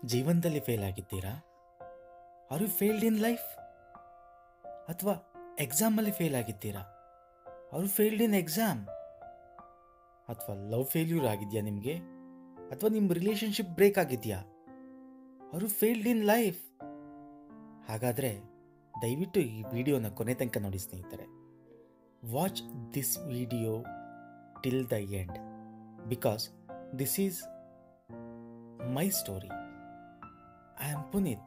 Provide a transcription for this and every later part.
ಜೀವನದಲ್ಲಿ ಫೇಲ್ ಆಗಿದ್ದೀರಾ are you failed in life ಅಥವಾ ಎಕ್ಸಾಮಲ್ಲಿ ಫೇಲ್ ಆಗಿದ್ದೀರಾ are you failed in exam ಅಥವಾ ಲವ್ ಫೇಲ್ಯೂರ್ ಆಗಿದೆಯಾ ನಿಮಗೆ ಅಥವಾ ನಿಮ್ಮ ರಿಲೇಶನ್ಶಿಪ್ ಬ್ರೇಕ್ ಆಗಿದೆಯಾ are you failed in life ಹಾಗಾದರೆ ದಯವಿಟ್ಟು ಈ ವಿಡಿಯೋನ ಕೊನೆ ತನಕ ನೋಡಿ ಸ್ನೇಹಿತರೆ watch this video till the end because this is my story I am Puneeth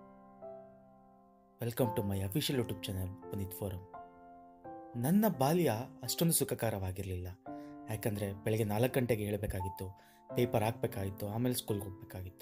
welcome to my official YouTube channel Puneeth forum ನನ್ನ ಬಾಲ್ಯ ಅಷ್ಟೊಂದು ಸುಖಕರವಾಗಿರಲಿಲ್ಲ ಯಾಕಂದರೆ ಬೆಳಗ್ಗೆ ನಾಲ್ಕು ಗಂಟೆಗೆ ಹೇಳಬೇಕಾಗಿತ್ತು ಪೇಪರ್ ಹಾಕಬೇಕಾಗಿತ್ತು ಆಮೇಲೆ ಸ್ಕೂಲ್ಗೆ ಹೋಗಬೇಕಾಗಿತ್ತು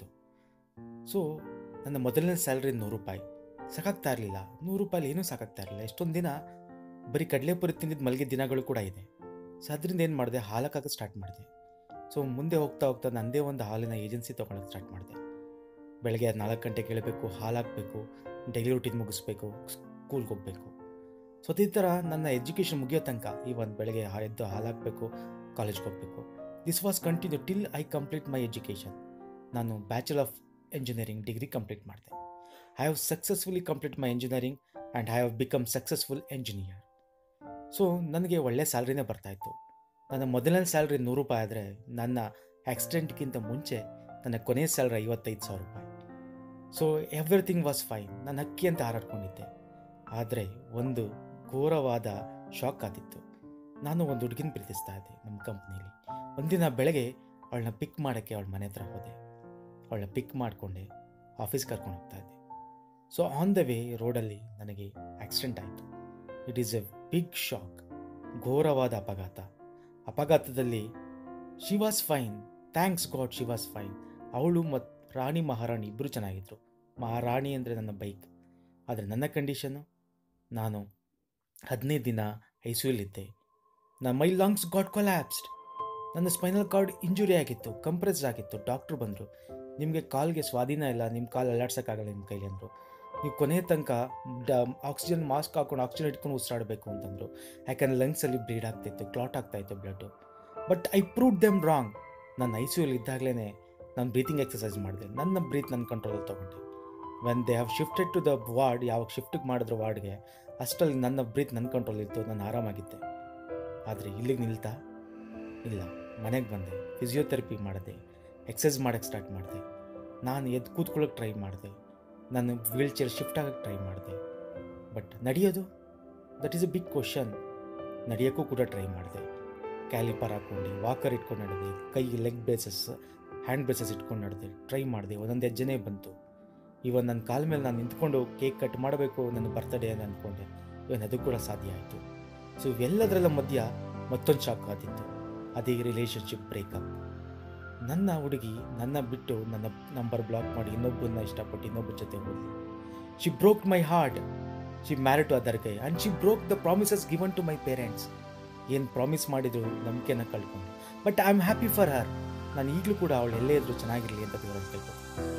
ಸೊ ನನ್ನ ಮೊದಲನೇ ಸ್ಯಾಲ್ರಿ ನೂರು ರೂಪಾಯಿ ಸಾಕಾಗ್ತಾ ಇರಲಿಲ್ಲ ನೂರು ರೂಪಾಯಿ ಏನೂ ಸಾಕಾಗ್ತಾ ಇರಲಿಲ್ಲ ಎಷ್ಟೊಂದು ದಿನ ಬರೀ ಕಡಲೆಪುರಿ ತಿಂದಿದ್ದು ಮಲಗಿದ ದಿನಗಳು ಕೂಡ ಇದೆ ಸೊ ಅದರಿಂದ ಏನು ಮಾಡಿದೆ ಹಾಲಕ್ಕಾಗ ಸ್ಟಾರ್ಟ್ ಮಾಡಿದೆ ಸೊ ಮುಂದೆ ಹೋಗ್ತಾ ಹೋಗ್ತಾ ನನ್ನದೇ ಒಂದು ಹಾಲಿನ ಏಜೆನ್ಸಿ ತೊಗೊಳಕ್ಕೆ ಸ್ಟಾರ್ಟ್ ಮಾಡಿದೆ ಬೆಳಗ್ಗೆ ನಾಲ್ಕು ಗಂಟೆಗೆ ಹೇಳಬೇಕು ಹಾಲು ಹಾಕಬೇಕು ಡೈಲಿ ರೂಟೀನ್ ಮುಗಿಸ್ಬೇಕು ಸ್ಕೂಲ್ಗೆ ಹೋಗಬೇಕು ಸೊ ಅದೇ ಥರ ನನ್ನ ಎಜುಕೇಷನ್ ಮುಗಿಯೋ ತನಕ ಈ ಒಂದು ಬೆಳಗ್ಗೆ ಹಾ- ಎದ್ದು ಹಾಲು ಹಾಕಬೇಕು ಕಾಲೇಜ್ಗೆ ಹೋಗಬೇಕು this was continue till I complete my education ನಾನು bachelor of engineering degree complete ಮಾಡಿದೆ I have successfully complete my engineering and I have become successful engineer so ನನಗೆ ಒಳ್ಳೆ ಸ್ಯಾಲ್ರಿನೇ ಬರ್ತಾಯಿತ್ತು ನನ್ನ ಮೊದಲನೇ ಸ್ಯಾಲ್ರಿ ನೂರು ರೂಪಾಯಿ ಆದರೆ ನನ್ನ ಆಕ್ಸಿಡೆಂಟ್ಗಿಂತ ಮುಂಚೆ ನನ್ನ ಕೊನೆಯ ಸ್ಯಾಲ್ರಿ ಐವತ್ತೈದು ಸಾವಿರ ರೂಪಾಯಿ ಸೊ ಎವ್ರಿಥಿಂಗ್ ವಾಸ್ ಫೈನ್ ನಾನು ಅಕ್ಕಿ ಅಂತ ಹಾರಾಡ್ಕೊಂಡಿದ್ದೆ ಆದರೆ ಒಂದು ಘೋರವಾದ ಶಾಕ್ ಆದಿತ್ತು ನಾನು ಒಂದು ಹುಡುಗಿನ ಪ್ರೀತಿಸ್ತಾ ಇದ್ದೆ ನಮ್ಮ ಕಂಪ್ನಿಲಿ ಒಂದಿನ ಬೆಳಗ್ಗೆ ಅವಳನ್ನ ಪಿಕ್ ಮಾಡೋಕ್ಕೆ ಅವಳ ಮನೆ ಹತ್ರ ಹೋದೆ ಅವಳನ್ನ ಪಿಕ್ ಮಾಡಿಕೊಂಡೆ ಆಫೀಸ್ ಕರ್ಕೊಂಡು ಹೋಗ್ತಾ ಇದ್ದೆ ಸೊ ಆನ್ ದ ವೇ ರೋಡಲ್ಲಿ ನನಗೆ ಆಕ್ಸಿಡೆಂಟ್ ಆಯಿತು it is a big shock ಘೋರವಾದ ಅಪಘಾತ ಅಪಘಾತದಲ್ಲಿ she was fine thanks god she was fine ಅವಳು ಮತ್ತು ರಾಣಿ ಮಹಾರಾಣಿ ಇಬ್ಬರು ಚೆನ್ನಾಗಿದ್ದರು ಮಹಾರಾಣಿ ಅಂದರೆ ನನ್ನ ಬೈಕ್ ಆದರೆ ನನ್ನ ಕಂಡೀಷನ್ನು ನಾನು ಹದಿನೈದು ದಿನ ಐ ಸಿ ಯುಲಿದ್ದೆ ನನ್ನ ಮೈ ಲಂಗ್ಸ್ ಗಾಡ್ ಕೊಲ್ಯಾಪ್ಸ್ಡ್ ನನ್ನ ಸ್ಪೈನಲ್ ಕಾರ್ಡ್ ಇಂಜುರಿ ಆಗಿತ್ತು ಕಂಪ್ರೆಸ್ಡ್ ಆಗಿತ್ತು ಡಾಕ್ಟ್ರು ಬಂದರು ನಿಮಗೆ ಕಾಲ್ಗೆ ಸ್ವಾಧೀನ ಇಲ್ಲ ನಿಮ್ಮ ಕಾಲು ಅಲ್ಲಾಡ್ಸೋಕ್ಕಾಗಲ್ಲ ನಿಮ್ಮ ಕೈಲಿ ಅಂದರು ನೀವು ಕೊನೆಯ ತನಕ ಡ ಆಕ್ಸಿಜನ್ ಮಾಸ್ಕ್ ಹಾಕೊಂಡು ಆಕ್ಸಿಜನ್ ಇಟ್ಕೊಂಡು ಉಸಿರಾಡಬೇಕು ಅಂತಂದರು ಯಾಕಂದರೆ ಲಂಗ್ಸಲ್ಲಿ ಬ್ಲೀಡ್ ಆಗ್ತಾಯಿತ್ತು ಕ್ಲಾಟ್ ಆಗ್ತಾಯಿತ್ತು blood but I prove them wrong ನಾನು ಐ ಸಿ ಯುಲಿ ಇದ್ದಾಗಲೇ ನಾನು ಬ್ರೀತಿಂಗ್ ಎಕ್ಸಸೈಸ್ ಮಾಡಿದೆ ನನ್ನ ಬ್ರೀತ್ ನನ್ನ ಕಂಟ್ರೋಲಲ್ಲಿ ತೊಗೊಂಡೆ when they have shifted to the ward ಯಾವಾಗ ಶಿಫ್ಟಿಗೆ ಮಾಡಿದ್ರು ವಾರ್ಡ್ಗೆ ಅಷ್ಟರಲ್ಲಿ ನನ್ನ ಬ್ರೀತ್ ನನ್ನ ಕಂಟ್ರೋಲ್ ಇತ್ತು ನಾನು ಆರಾಮಾಗಿದ್ದೆ ಆದರೆ ಇಲ್ಲಿಗೆ ನಿಲ್ತಾ ಇಲ್ಲ ಮನೆಗೆ ಬಂದೆ ಫಿಸಿಯೋಥೆರಪಿ ಮಾಡಿದೆ ಎಕ್ಸಸೈಸ್ ಮಾಡೋಕ್ಕೆ ಸ್ಟಾರ್ಟ್ ಮಾಡಿದೆ ನಾನು ಎದ್ದು ಕೂತ್ಕೊಳ್ಳೋಕೆ ಟ್ರೈ ಮಾಡಿದೆ ನಾನು ವೀಲ್ ಚೇರ್ ಶಿಫ್ಟ್ ಆಗೋಕ್ಕೆ ಟ್ರೈ ಮಾಡಿದೆ ಬಟ್ ನಡೆಯೋದು that is a big question ನಡೆಯೋಕ್ಕೂ ಕೂಡ ಟ್ರೈ ಮಾಡಿದೆ ಕ್ಯಾಲಿಪರ್ ಹಾಕ್ಕೊಂಡು ವಾಕರ್ ಇಟ್ಕೊಂಡು ನಡೆದೆ ಕೈ ಲೆಗ್ ಬೇಸಸ್ ಹ್ಯಾಂಡ್ ಬೇಸಸ್ ಇಟ್ಕೊಂಡು ನಡೆದೆ ಟ್ರೈ ಮಾಡಿದೆ ಒಂದೊಂದು ಹೆಜ್ಜೆನೇ ಬಂತು ಇವನ್ ನನ್ನ ಕಾಲ ಮೇಲೆ ನಾನು ನಿಂತ್ಕೊಂಡು ಕೇಕ್ ಕಟ್ ಮಾಡಬೇಕು ನನ್ನ ಬರ್ತಡೇ ಅಂತ ಅಂದ್ಕೊಂಡೆ ಇವನ್ ಅದು ಕೂಡ ಸಾಧ್ಯ ಆಯಿತು ಸೊ ಇವೆಲ್ಲದರೆಲ್ಲ ಮಧ್ಯ ಮತ್ತೊಂದು ಶಾಕ್ ಆದಿತ್ತು ಅದೇ ರಿಲೇಷನ್ಶಿಪ್ ಬ್ರೇಕಪ್ ನನ್ನ ಹುಡುಗಿ ನನ್ನ ಬಿಟ್ಟು ನನ್ನ ನಂಬರ್ ಬ್ಲಾಕ್ ಮಾಡಿ ಇನ್ನೊಬ್ಬನ ಇಷ್ಟಪಟ್ಟು ಇನ್ನೊಬ್ಬರ ಜೊತೆ ಹೋದ್ಲು she broke my heart she married to other guy and she broke the promises given to my parents ಏನು ಪ್ರಾಮಿಸ್ ಮಾಡಿದ್ರು ನಂಬಿಕೆನ ಕಳ್ಕೊಂಡು but I am happy for her ನಾನು ಈಗಲೂ ಕೂಡ ಅವಳು ಎಲ್ಲೇ ಇದ್ರು ಚೆನ್ನಾಗಿರಲಿ ಅಂತ ದೇವರಬೇಕು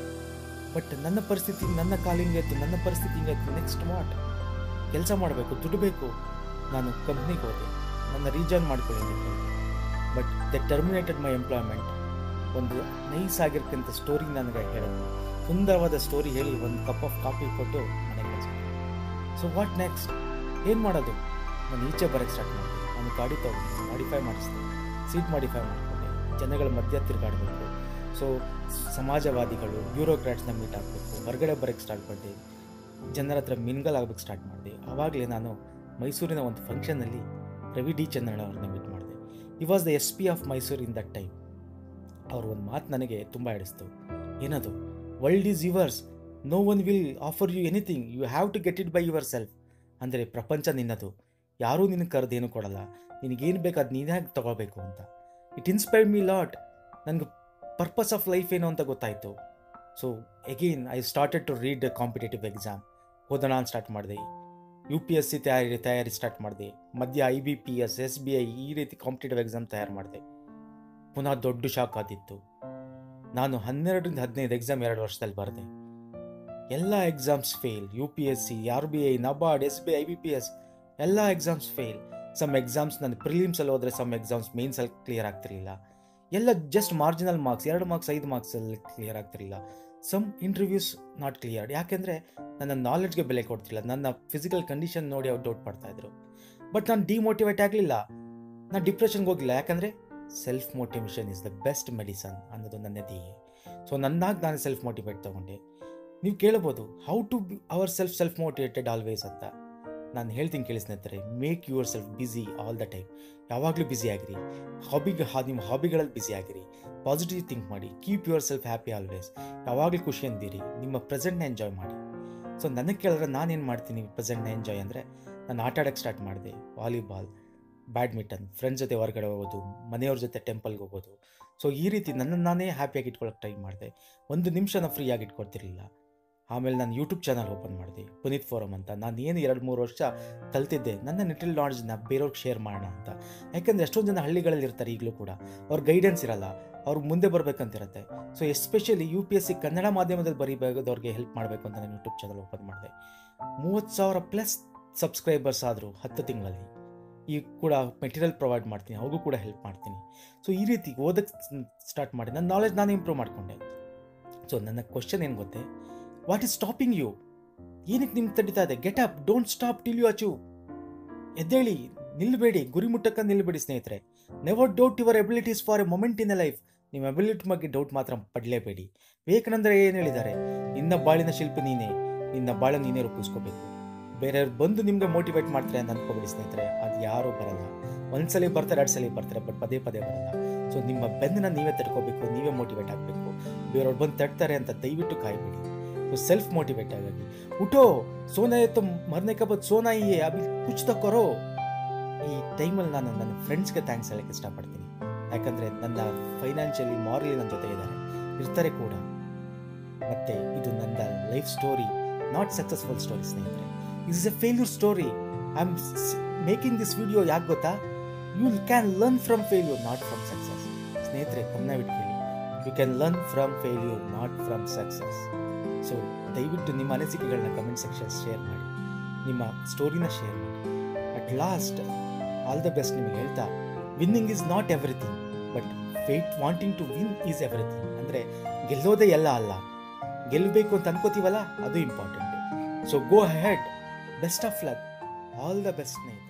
ಬಟ್ ನನ್ನ ಪರಿಸ್ಥಿತಿ ನನ್ನ ಕಾಲಿಂಗ್ ಎದ್ದು ನನ್ನ ಪರಿಸ್ಥಿತಿ ಹಿಂಗಾಯ್ತು ನೆಕ್ಸ್ಟ್ ವಾಟ್ ಕೆಲಸ ಮಾಡಬೇಕು ದುಡಿಬೇಕು ನಾನು ಕಂಪ್ನಿಗೆ ಹೋದೆ ನನ್ನ ರೀಜಾಯ್ನ್ ಮಾಡ್ಕೊಳ್ಳಿ but they terminated my employment ಒಂದು ನೈಸ್ ಆಗಿರ್ತಕ್ಕಂಥ ಸ್ಟೋರಿ ನನಗೆ ಹೇಳೋದು ಸುಂದರವಾದ ಸ್ಟೋರಿ ಹೇಳಿ ಒಂದು ಕಪ್ ಆಫ್ ಕಾಫಿ ಕೊಟ್ಟು ಮನೆಗೆ ಕಳಿಸಿದ್ರು ಸೊ ವಾಟ್ ನೆಕ್ಸ್ಟ್ ಏನು ಮಾಡೋದು ನಾನು ಈಚೆ ಬರೋಕ್ಕೆ ಸ್ಟಾರ್ಟ್ ಮಾಡಿದೆ ನಾನು ಗಾಡಿ ತೊಗೊಂಡು ಮಾಡಿಫೈ ಮಾಡಿಸಿದೆ ಸೀಟ್ ಮಾಡಿಫೈ ಮಾಡಿಕೊಂಡೆ ಜನಗಳ ಮಧ್ಯ ತಿರುಗಾಡಬೇಕು ಸೊ ಸಮಾಜವಾದಿಗಳು ಬ್ಯೂರೋಕ್ರಾಟ್ಸ್ನ ಮೀಟ್ ಆಗಬೇಕು ಹೊರಗಡೆ ಬರೋಕ್ಕೆ ಸ್ಟಾರ್ಟ್ ಮಾಡಿದೆ ಜನರ ಹತ್ರ ಮಿನ್ಗಲ್ ಆಗ್ಬೇಕು ಸ್ಟಾರ್ಟ್ ಮಾಡಿದೆ ಆವಾಗಲೇ ನಾನು ಮೈಸೂರಿನ ಒಂದು ಫಂಕ್ಷನಲ್ಲಿ ರವಿ ಡಿ ಚಂದ್ರಣ್ಣ ಅವ್ರನ್ನ ಮೀಟ್ ಮಾಡಿದೆ ಈ was the S P of Mysuru in that time ಅವ್ರ ಒಂದು ಮಾತು ನನಗೆ ತುಂಬ ಹಿಡಿಸ್ತು ಏನದು world is yours no one will offer you anything you have to get it by yourself ಅಂದರೆ ಪ್ರಪಂಚ ನಿನ್ನದು ಯಾರೂ ನಿನಗೆ ಕರೆದೇನು ಕೊಡಲ್ಲ ನಿನಗೇನು ಬೇಕು ಅದು ನೀನೇ ತಗೋಬೇಕು ಅಂತ ಇಟ್ ಇನ್ಸ್ಪೈರ್ ಮೀ ಲಾಟ್ ನನಗೆ ಪರ್ಪಸ್ ಆಫ್ ಲೈಫ್ ಏನು ಅಂತ ಗೊತ್ತಾಯಿತು so again I started to read competitive exam ಓದೋಣ ಅಂತ ಸ್ಟಾರ್ಟ್ ಮಾಡಿದೆ ಯು ಪಿ ಎಸ್ ಸಿ ತಯಾರಿ ತಯಾರಿ ಸ್ಟಾರ್ಟ್ ಮಾಡಿದೆ ಮಧ್ಯ I B P S S B I ಈ ರೀತಿ ಕಾಂಪಿಟೇಟಿವ್ ಎಕ್ಸಾಮ್ ತಯಾರು ಮಾಡಿದೆ ಪುನಃ ದೊಡ್ಡ ಶಾಕ್ ಆದಿತ್ತು ನಾನು ಹನ್ನೆರಡರಿಂದ ಹದಿನೈದು ಎಕ್ಸಾಮ್ ಎರಡು ವರ್ಷದಲ್ಲಿ ಬರೆದೆ ಎಲ್ಲ exams fail U P S C R B I NABARD S B I B P S ಎಲ್ಲ ಎಕ್ಸಾಮ್ಸ್ ಫೇಲ್ ಸಮ್ ಎಕ್ಸಾಮ್ಸ್ ನಾನು ಪ್ರಿಲಿಮ್ಸಲ್ಲಿ ಹೋದರೆ ಸಮ್ ಎಕ್ಸಾಮ್ಸ್ ಮೇನ್ಸಲ್ಲಿ ಕ್ಲಿಯರ್ ಆಗ್ತಿರಲಿಲ್ಲ ಎಲ್ಲ ಜಸ್ಟ್ ಮಾರ್ಜಿನಲ್ ಮಾರ್ಕ್ಸ್ ಎರಡು ಮಾರ್ಕ್ಸ್ ಐದು ಮಾರ್ಕ್ಸಲ್ಲಿ ಕ್ಲಿಯರ್ ಆಗ್ತಿರಲಿಲ್ಲ ಸಮ್ ಇಂಟರ್ವ್ಯೂಸ್ ನಾಟ್ ಕ್ಲಿಯರ್ಡ್ ಯಾಕೆಂದರೆ ನನ್ನ ನಾಲೆಡ್ಜ್ಗೆ ಬೆಲೆ ಕೊಡ್ತಿಲ್ಲ ನನ್ನ ಫಿಸಿಕಲ್ ಕಂಡೀಷನ್ ನೋಡಿ ಅವ್ರು ಡೌಟ್ ಮಾಡ್ತಾಯಿದ್ರು ಬಟ್ ನಾನು ಡಿಮೋಟಿವೇಟ್ ಆಗಲಿಲ್ಲ ನಾನು ಡಿಪ್ರೆಷನ್ಗೆ ಹೋಗಿಲ್ಲ ಯಾಕಂದರೆ self motivation is the best medicine ಅನ್ನೋದು ನನ್ನ ಧ್ಯೇಯ ಸೊ ನನ್ನಾಗಿ ನಾನು ಸೆಲ್ಫ್ ಮೋಟಿವೇಟ್ ತೊಗೊಂಡೆ ನೀವು ಕೇಳ್ಬೋದು how to our self self motivated always ಅಂತ ನಾನು ಹೇಳ್ತೀನಿ ಕೇಳಿ ಸ್ನೇಹಿತರೆ make yourself busy all the time ಯಾವಾಗಲೂ ಬ್ಯುಸಿ ಆಗಿರಿ ಹಾಬಿಗೆ ನಿಮ್ಮ ಹಾಬಿಗಳಲ್ಲಿ ಬ್ಯುಸಿ ಆಗಿರಿ ಪಾಸಿಟಿವ್ ಥಿಂಕ್ ಮಾಡಿ keep yourself happy always ಯಾವಾಗಲೂ ಖುಷಿಯಿಂದಿರಿ ನಿಮ್ಮ ಪ್ರೆಸೆಂಟ್ನ ಎಂಜಾಯ್ ಮಾಡಿ ಸೊ ನನಗೆ ಕೇಳಿದ್ರೆ ನಾನೇನು ಮಾಡ್ತೀನಿ ಪ್ರೆಸೆಂಟ್ನ ಎಂಜಾಯ್ ಅಂದರೆ ನಾನು ಆಟ ಆಡೋಕ್ಕೆ ಸ್ಟಾರ್ಟ್ ಮಾಡಿದೆ ವಾಲಿಬಾಲ್ ಬ್ಯಾಡ್ಮಿಂಟನ್ ಫ್ರೆಂಡ್ಸ್ ಜೊತೆ ಹೊರಗಡೆ ಹೋಗೋದು ಮನೆಯವ್ರ ಜೊತೆ ಟೆಂಪಲ್ಗೆ ಹೋಗೋದು ಸೊ ಈ ರೀತಿ ನನ್ನನ್ನು ನಾನೇ ಹ್ಯಾಪಿಯಾಗಿ ಇಟ್ಕೊಳ್ಳೋಕೆ ಟ್ರೈ ಮಾಡಿದೆ ಒಂದು ನಿಮಿಷನ ಫ್ರೀಯಾಗಿ ಇಟ್ಕೊಡ್ತಿರ್ಲಿಲ್ಲ ಆಮೇಲೆ ನಾನು ಯೂಟ್ಯೂಬ್ ಚಾನಲ್ ಓಪನ್ ಮಾಡಿದೆ ಪುನೀತ್ ಫೋರಮ್ ಅಂತ ನಾನು ಏನು ಎರಡು ಮೂರು ವರ್ಷ ಕಲ್ತಿದ್ದೆ ನನ್ನ ಲಿಟಲ್ ನಾಲೆಜ್ನ ಬೇರೆಯವ್ರಿಗೆ ಶೇರ್ ಮಾಡೋಣ ಅಂತ ಯಾಕಂದರೆ ಎಷ್ಟೊಂದು ಜನ ಹಳ್ಳಿಗಳಲ್ಲಿ ಇರ್ತಾರೆ ಈಗಲೂ ಕೂಡ ಅವ್ರ ಗೈಡೆನ್ಸ್ ಇರಲ್ಲ ಅವ್ರಿಗೆ ಮುಂದೆ ಬರಬೇಕಂತಿರುತ್ತೆ so especially U P S C Kannada ಮಾಧ್ಯಮದಲ್ಲಿ ಬರೀಬೇಕಾದವ್ರಿಗೆ ಹೆಲ್ಪ್ ಮಾಡಬೇಕು ಅಂತ ನಾನು ಯೂಟ್ಯೂಬ್ ಚಾನಲ್ ಓಪನ್ ಮಾಡಿದೆ ಮೂವತ್ತು ಸಾವಿರ ಪ್ಲಸ್ ಸಬ್ಸ್ಕ್ರೈಬರ್ಸ್ ಆದರು ಹತ್ತು ತಿಂಗಳಲ್ಲಿ ಈಗ ಕೂಡ ಮೆಟೀರಿಯಲ್ ಪ್ರೊವೈಡ್ ಮಾಡ್ತೀನಿ ಅವ್ರಿಗೂ ಕೂಡ ಹೆಲ್ಪ್ ಮಾಡ್ತೀನಿ ಸೊ ಈ ರೀತಿ ಓದಕ್ಕೆ ಸ್ಟಾರ್ಟ್ ಮಾಡಿ ನನ್ನ ನಾಲೆಜ್ ನಾನು ಇಂಪ್ರೂವ್ ಮಾಡಿಕೊಂಡೆ ಸೊ ನನ್ನ ಕ್ವಶನ್ ಏನು ಗೊತ್ತೇ ವಾಟ್ ಈಸ್ ಸ್ಟಾಪಿಂಗ್ ಯು ಏನಕ್ಕೆ ನಿಮ್ಗೆ ತಡೀತಾ ಇದೆ get up don't stop till you achieve ಎದ್ದೇಳಿ ನಿಲ್ಲಬೇಡಿ ಗುರಿ ಮುಟ್ಟಕ್ಕ ನಿಲ್ಲಬೇಡಿ ಸ್ನೇಹಿತರೆ never doubt your abilities for a moment in a life ನಿಮ್ಮ ಎಬಿಲಿಟಿ ಬಗ್ಗೆ ಡೌಟ್ ಮಾತ್ರ ಪಡಲೇಬೇಡಿ ವಿವೇಕಾನಂದ್ರ ಏನು ಹೇಳಿದ್ದಾರೆ ನಿನ್ನ ಬಾಳಿನ ಶಿಲ್ಪಿ ನೀನೇ ನಿನ್ನ ಬಾಳ ನೀನೇ ರೂಪಿಸ್ಕೋಬೇಕು ಬೇರೆಯವ್ರು ಬಂದು ನಿಮಗೆ ಮೋಟಿವೇಟ್ ಮಾಡ್ತಾರೆ ಅಂತ ಅನ್ಕೋಬೇಡಿ ಸ್ನೇಹಿತರೆ ಅದು ಯಾರೂ ಬರಲ್ಲ ಒಂದ್ಸಲಿ ಬರ್ತಾರೆ ಎರಡು ಸಲ ಬರ್ತಾರೆ ಬಟ್ ಪದೇ ಪದೇ ಬರಲ್ಲ ಸೊ ನಿಮ್ಮ ಬೆನ್ನನ್ನ ನೀವೇ ತಡ್ಕೋಬೇಕು ನೀವೇ ಮೋಟಿವೇಟ್ ಆಗಬೇಕು ಬೇರೆಯವ್ರು ಬಂದು ತಡ್ತಾರೆ ಅಂತ ದಯವಿಟ್ಟು ಕಾಯ್ಬೇಡಿ तो सेल्फ मोटिवेट आएगी उठो सोना है तो मरने का बाद सोना ही है अभी कुछ तो करो ಈ ಟೈಮಲ್ಲಿ ನಾನು ನನ್ನ ಫ್ರೆಂಡ್ಸ್ಗೆ ಥ್ಯಾಂಕ್ಸ್ ಹೇಳಕ್ಕೆ ಇಷ್ಟಪಡ್ತೀನಿ ಯಾಕಂದರೆ ನನ್ನ ಫೈನಾನ್ಷಿಯಲಿ ಮಾರಲಿ ನನ್ನ ಜೊತೆ ಇದ್ದಾರೆ ಇರ್ತಾರೆ ಕೂಡ ಮತ್ತು ಇದು ನನ್ನ life story not successful story ಸ್ನೇಹಿತರೆ is a failure story I am making this video ಯಾಕೆ ಗೊತ್ತಾ you can learn from failure not from success ಸ್ನೇಹಿತರೆ ಗಮನ ಬಿಟ್ಕೊಳ್ಳಿ you can learn from failure not from success so ದಯವಿಟ್ಟು ನಿಮ್ಮ ಅನಿಸಿಕೆಗಳನ್ನ comment section share ಮಾಡಿ ನಿಮ್ಮ ಸ್ಟೋರಿನ ಶೇರ್ ಮಾಡಿ at last all the best ನಿಮಗೆ ಹೇಳ್ತಾ winning is not everything but wait wanting to win is everything ಅಂದರೆ ಗೆಲ್ಲೋದೇ ಎಲ್ಲ ಅಲ್ಲ ಗೆಲ್ಲಬೇಕು ಅಂತ ಅನ್ಕೋತೀವಲ್ಲ ಅದು important so go ahead best of luck all the best ಸ್ನೇಹಿತರೆ